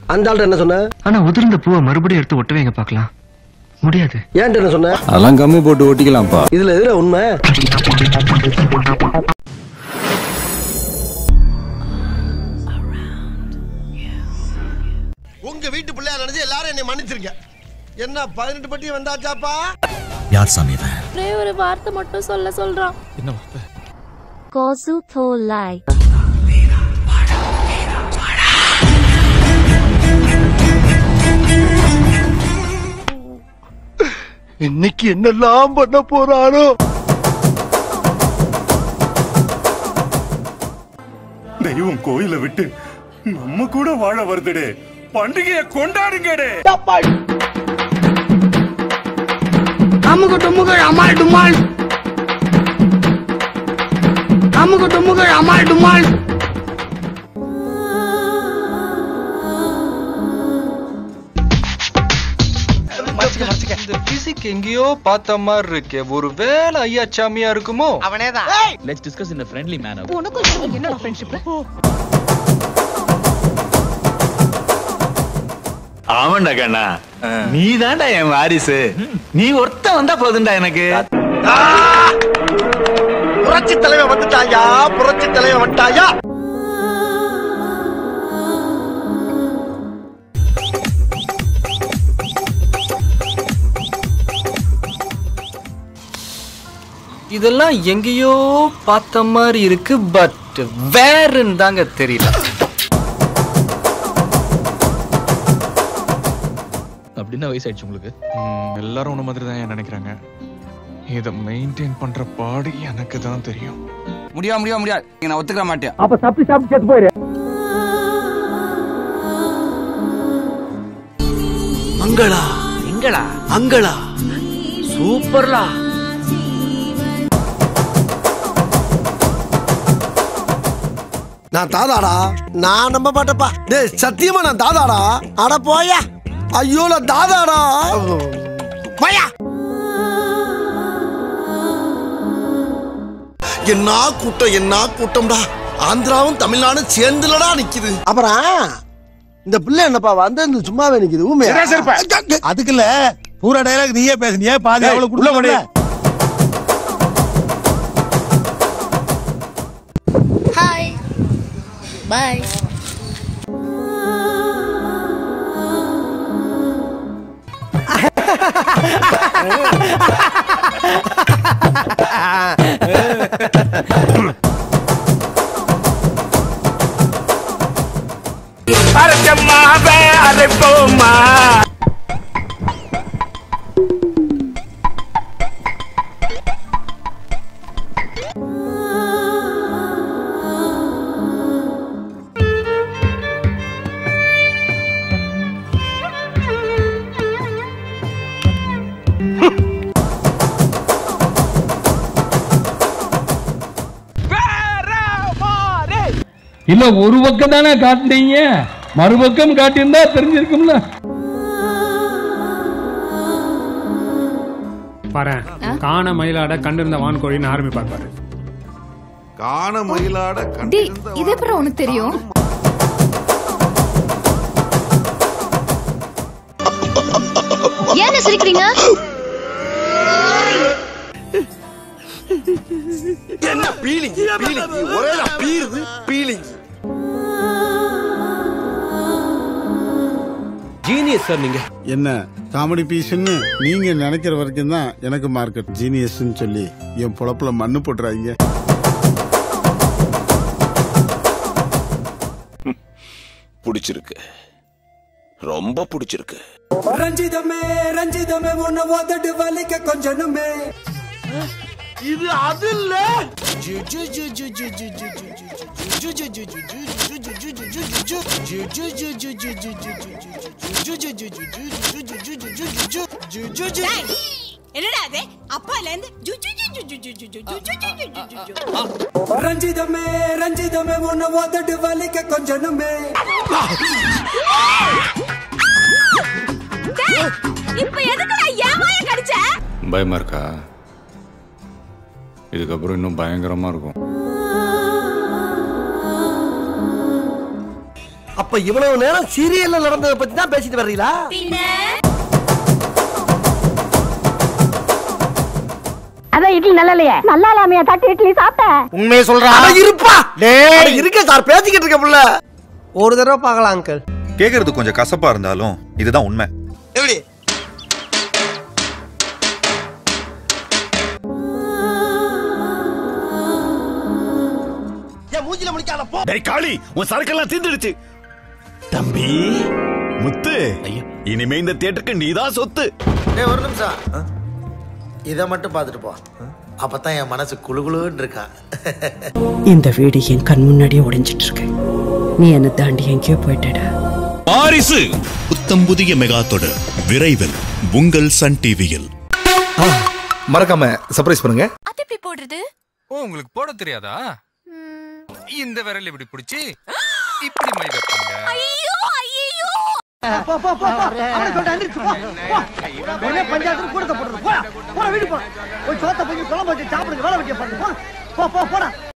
அந்த ஆள்கிட்ட என்ன சொன்ன ஆனா உதிர்ந்த பூவை மறுபடியும் எடுத்து ஒட்ட வைங்க பார்க்கலாம் முடியாது ஏன்ட்ட என்ன சொன்ன அதெல்லாம் கம்மி போட்டு ஒட்டிக்கலாம்ப்பா இதுல எதுல உண்மை உங்க வீட்டு பிள்ளையா நினைச்சு எல்லாரும் என்னை மன்னிச்சிருங்க என்ன பதினெட்டு பட்டி வந்தாச்சாப்பா யார் சாமி இவன் ஒரே ஒரு வார்த்தை மட்டும் சொல்ல சொல்றான் என்ன வார்த்தை கோசு தோலாய் இன்னைக்கு என்னெல்லாம் பண்ண போறானோ தெய்வம் கோயில விட்டு நம்ம கூட வாழ வருதுடே பண்டிகையை கொண்டாடுங்கடே அமுகு டுமுகள் அமால் டுமால் அமுகு டுமுகள் அமால் டுமால் இந்த பிசிக் எங்கேயோ பார்த்த மாதிரி இருக்கே ஒரு வேலை ஐயா சாமியா இருக்குமோ let's discuss in friendly manner என்னடா ஃப்ரெண்ட்ஷிப் ஆமாண்டா கண்ணா நீ தான்டா என் வாரிசு நீ ஒருத்த வந்தா போதும்டா எனக்கு புரட்சி தலைவன் வந்துட்டாயா புரட்சி தலைவன் வந்துட்டாயா இதெல்லாம் எங்கேயோ பார்த்த மாதிரி இருக்கு பட் வேறுன்னு தாங்க தெரியல அப்படின்னா வயசாயிடுச்சு உங்களுக்கு எல்லாரும் உன்ன மாதிரி தான் நினைக்கிறாங்க இதை மெயின்டைன் பண்ற பாடு எனக்கு தான் தெரியும் முடியாது முடியாது முடியாது நான் ஒத்துக்க மாட்டேன் அப்ப தப்பி சாப்பிட்டு செத்து போயிரு மங்களா எங்களா அங்களா சூப்பர்லா நான் தாதாடா நான் நம்ப மாட்டேப்பா டேய் சத்தியமா நான் தாதாடா அட போயா ஐயோ நான் தாதாடா போயா என்ன கூட்டம் என்ன கூட்டம்டா ஆந்திராவும் தமிழ்நாடும் சேர்ந்துலடா நிக்குது அப்புறம் இந்த பிள்ளை என்னப்பா வந்து இந்த சும்மாவே நிக்குது ஊமையா அதுக்கு இல்ல பூரா டைலாக் நீயே பேசுனியே பாதி அவளுக்கு கொடுக்கல ஹாய் பாய் அரைப்போமா இல்ல ஒரு பக்கம் தானே காட்டுனீங்க மறுபக்கம் காட்டியிருந்தா தெரிஞ்சிருக்கும்ல பாரு காண மயிலாட கண்டிருந்த வான்கோழின்னு ஆரம்பிப்பார் பாரு காண மயிலாட டேய் இது எப்படி உனக்கு தெரியும் ஏன் சிரிக்கிறீங்க என்ன பீலிங் பீலிங் ஒரே பீருது பீலிங் ஜீனியஸ் சார் நீங்க என்ன காமெடி பீஸ்ன்னு நீங்க நினைக்கிற வரைக்கும் தான் எனக்கு மார்க்கெட் ஜீனியஸ்னு சொல்லி என் பொழப்புல மண்ணு போட்டுறாங்க பிடிச்சிருக்கு ரொம்ப பிடிச்சிருக்கு ரஞ்சிதமே ரஞ்சிதமே உன்னை உதடு வலிக்க கொஞ்சனுமே இது அது இல்ல என்னடா அது அப்பால இருந்து ஜு ஜு ஜு ஜு ஜு ஜு ஜு ஜு ஜு ஜு ஜு ஜு ஜு ஜு ஜு. ரஞ்சிதமே ரஞ்சிதமே உன்னை உதடு வலிக்க கொஞ்சனுமே டேய், இப்ப எதுக்குடா என் வாயை கடிச்ச பயமா இருக்கா இதுக்கப்புறம் இன்னும் பயங்கரமா இருக்கும் அப்ப அப்ப இவ்வளவு நேரம் சீரியல்ல நடந்ததை பத்தி தான் பேசிட்டு வர்றீங்களா அதான் இட்லி நல்லா இல்லையே நல்லா இல்லாமையா தட்டு இட்லி சாப்பிட்டேன் உண்மையை சொல்றா இருப்பா டேய் இருக்க சார் பேசிக்கிட்டு இருக்க புள்ள ஒரு தடவை பார்க்கலாம் அங்கிள் கேக்குறது கொஞ்சம் கசப்பா இருந்தாலும் இதுதான் உண்மை எப்படி என் மூஞ்சில முடிக்காத போ டேய் காளி உன் சரக்கெல்லாம் தீந்துடுச்சு தம்பி முத்து இனிமே இந்த தியேட்டருக்கு நீதான் சொத்து டேய் ஒரு நிமிஷம் இதை மட்டும் பார்த்துட்டு போ அப்பதான் என் மனசு குளுகுளுன்னு இருக்கான் இந்த வீடு என் கண் முன்னாடியே உடைஞ்சிட்டு இருக்கு நீ என்னை தாண்டி எங்கேயோ போயிட்டடா வாரிசு புத்தம் புதிய மெகா தொடர் விரைவில் உங்கள் சன் டிவியில் மறக்காம சர்ப்ரைஸ் பண்ணுங்க அது எப்படி போடுறது ஓ உங்களுக்கு போட தெரியாதா இந்த விரல் இப்படி பிடிச்சி இப்படி மை வைப்பாங்க ஐயோ ஐயோ போ போ போ போ அவனை சொல்லிட்டு அந்திரிச்சு போ போ. உடனே பஞ்சாயத்து கூடத்தை போடுறது போடா போடா வீடு போ போய் சோத்த போய் குழம்பு வச்சு சாப்பிடுங்க வேலை வெட்டிய பாருங்க போ போ போ போடா